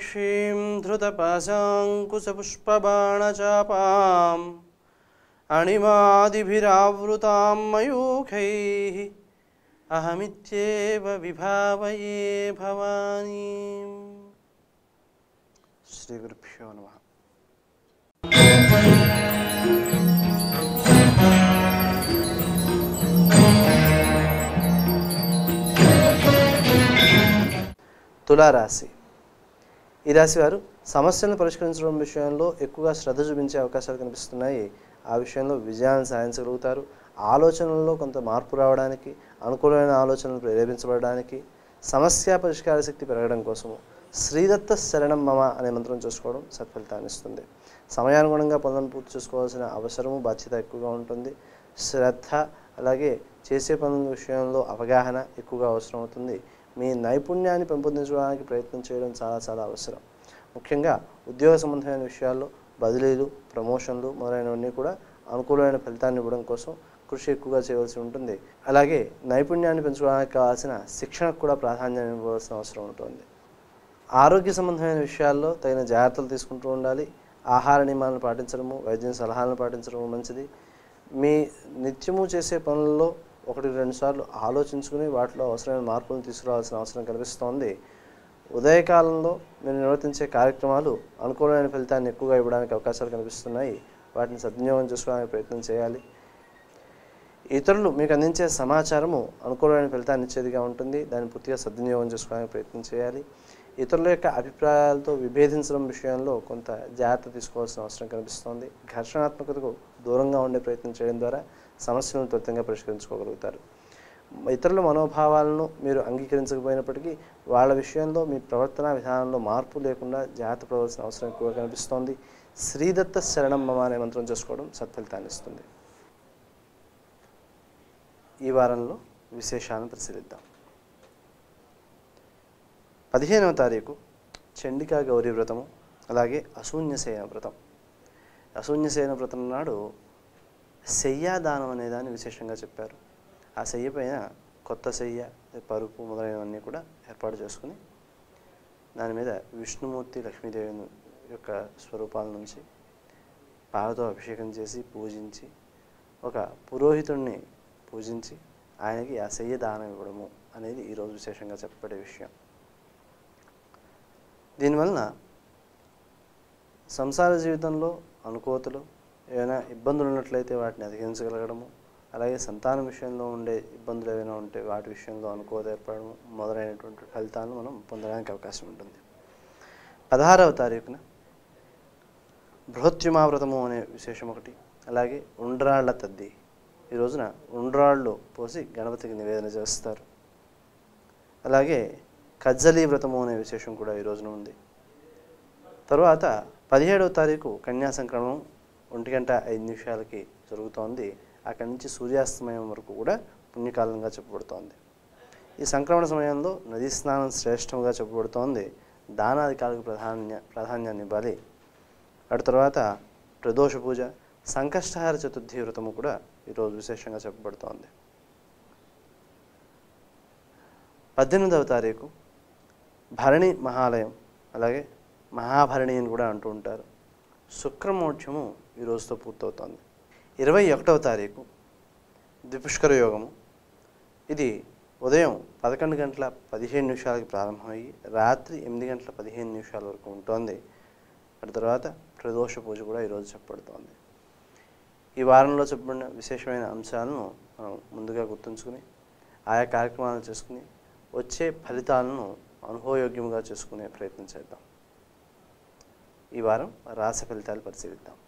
मीनाक्षीं धृतपाशाङ्कुशपुष्पबाणचापाम् अणिमादिभिरावृतां मयूखैः अहमित्येव विभावये भवानीम् श्रीगुरुभ्यो नमः తులారాశి ఈ రాశి వారు సమస్యలను పరిష్కరించడం విషయంలో ఎక్కువగా శ్రద్ధ చూపించే అవకాశాలు కనిపిస్తున్నాయి ఆ విషయంలో విజయాన్ని సాధించగలుగుతారు ఆలోచనల్లో కొంత మార్పు రావడానికి అనుకూలమైన ఆలోచనలు ప్రేరేపించబడడానికి సమస్య పరిష్కార శక్తి పెరగడం కోసము శ్రీదత్త శరణం మమ అనే మంత్రం చూసుకోవడం సత్ఫలితాన్ని ఇస్తుంది సమయానుగుణంగా పనులను పూర్తి చేసుకోవాల్సిన అవసరము బాధ్యత ఎక్కువగా ఉంటుంది శ్రద్ధ అలాగే చేసే పనుల విషయంలో అవగాహన ఎక్కువగా అవసరం అవుతుంది మీ నైపుణ్యాన్ని పెంపొందించడానికి ప్రయత్నం చేయడం చాలా చాలా అవసరం ముఖ్యంగా ఉద్యోగ సంబంధమైన విషయాల్లో బదిలీలు ప్రమోషన్లు మొదలైనవన్నీ కూడా అనుకూలమైన ఫలితాన్ని ఇవ్వడం కోసం కృషి ఎక్కువగా చేయవలసి ఉంటుంది అలాగే నైపుణ్యాన్ని పెంచుకోవడానికి కావాల్సిన శిక్షణకు కూడా ప్రాధాన్యం ఇవ్వవలసిన అవసరం ఉంటుంది ఆరోగ్య సంబంధమైన విషయాల్లో తగిన జాగ్రత్తలు తీసుకుంటూ ఉండాలి ఆహార నియమాలను పాటించడము వైద్యం సలహాలను పాటించడము మంచిది మీ నిత్యము చేసే పనుల్లో ఒకటి రెండు సార్లు ఆలోచించుకుని వాటిలో అవసరమైన మార్పులను తీసుకురావాల్సిన అవసరం కనిపిస్తోంది ఉదయకాలంలో మీరు నిర్వర్తించే కార్యక్రమాలు అనుకూలమైన ఫలితాన్ని ఎక్కువగా ఇవ్వడానికి అవకాశాలు కనిపిస్తున్నాయి వాటిని సద్వినియోగం చేసుకోవడానికి ప్రయత్నం చేయాలి ఇతరులు మీకు అందించే సమాచారము అనుకూలమైన ఫలితాన్ని ఇచ్చేదిగా ఉంటుంది దాన్ని పూర్తిగా సద్వినియోగం చేసుకోవడానికి ప్రయత్నం చేయాలి ఇతరుల యొక్క అభిప్రాయాలతో విభేదించడం విషయంలో కొంత జాగ్రత్త తీసుకోవాల్సిన అవసరం కనిపిస్తోంది ఘర్షణాత్మకతకు దూరంగా ఉండే ప్రయత్నం చేయడం ద్వారా సమస్యలను త్వరితంగా పరిష్కరించుకోగలుగుతారు ఇతరుల మనోభావాలను మీరు అంగీకరించకపోయినప్పటికీ వాళ్ళ విషయంలో మీ ప్రవర్తన విధానంలో మార్పు లేకుండా జాగ్రత్త పడవలసిన అవసరం ఎక్కువగా కనిపిస్తోంది శ్రీదత్త శరణం మమ అనే మంత్రం చేసుకోవడం సత్ఫలితాన్ని ఇస్తుంది ఈ వారంలో విశేషాలను పరిశీలిద్దాం పదిహేనవ తారీఖు చండికా గౌరీ వ్రతము అలాగే అశూన్యసేన వ్రతం అశూన్యసేన వ్రతం నాడు శయ్యాదానం అనే దాన్ని విశేషంగా చెప్పారు ఆ శయ్య పైన కొత్త శయ్య పరుపు మొదలైనవన్నీ కూడా ఏర్పాటు చేసుకుని దాని మీద విష్ణుమూర్తి లక్ష్మీదేవి యొక్క స్వరూపాల నుంచి పాలతో అభిషేకం చేసి పూజించి ఒక పురోహితుడిని పూజించి ఆయనకి ఆ శయ్య దానం ఇవ్వడము అనేది ఈరోజు విశేషంగా చెప్పబడే విషయం దీనివలన సంసార జీవితంలో అనుకోతలు ఏమైనా ఇబ్బందులు ఉన్నట్లయితే వాటిని అధిగమించగలగడము అలాగే సంతానం విషయంలో ఉండే ఇబ్బందులు ఏమైనా ఉంటే వాటి విషయంలో అనుకోత ఏర్పడము మొదలైనటువంటి ఫలితాలను మనం పొందడానికి అవకాశం ఉంటుంది పదహారవ తారీఖున బృహత్యుమావ్రతము అనే విశేషం ఒకటి అలాగే ఉండ్రాళ్ల తద్ది ఈ రోజున ఉండ్రాళ్ళు పోసి గణపతికి నివేదన చేస్తారు అలాగే కజ్జలి వ్రతము అనే విశేషం కూడా ఈ రోజున ఉంది తరువాత పదిహేడవ తారీఖు కన్యా సంక్రమణం ఒంటి గంట ఐదు నిమిషాలకి జరుగుతోంది అక్కడి నుంచి సూర్యాస్తమయం వరకు కూడా పుణ్యకాలంగా చెప్పబడుతోంది ఈ సంక్రమణ సమయంలో నదీ స్నానం శ్రేష్టంగా చెప్పబడుతోంది దానాధికారులకు ప్రాధాన్య ప్రాధాన్యాన్ని ఇవ్వాలి అటు తర్వాత ప్రదోష పూజ సంకష్టహార చతుర్థి వ్రతము కూడా ఈరోజు విశేషంగా చెప్పబడుతోంది పద్దెనిమిదవ తారీఖు భరణి మహాలయం అలాగే మహాభరణి అని కూడా అంటూ ఉంటారు శుక్రమోక్షము ఈ రోజుతో పూర్తవుతోంది ఇరవై ఒకటవ తారీఖు ద్విపుష్కర యోగము ఇది ఉదయం పదకొండు గంటల పదిహేను నిమిషాలకి ప్రారంభమయ్యి రాత్రి ఎనిమిది గంటల పదిహేను నిమిషాల వరకు ఉంటుంది అటు తర్వాత ప్రదోష పూజ కూడా ఈరోజు చెప్పబడుతోంది ఈ వారంలో చెప్పబడిన విశేషమైన అంశాలను మనం ముందుగా గుర్తుంచుకుని ఆయా కార్యక్రమాలను చేసుకుని వచ్చే ఫలితాలను అనుభవయోగ్యముగా చేసుకునే ప్రయత్నం చేద్దాం ఈ వారం రాస ఫలితాలు పరిశీలిద్దాం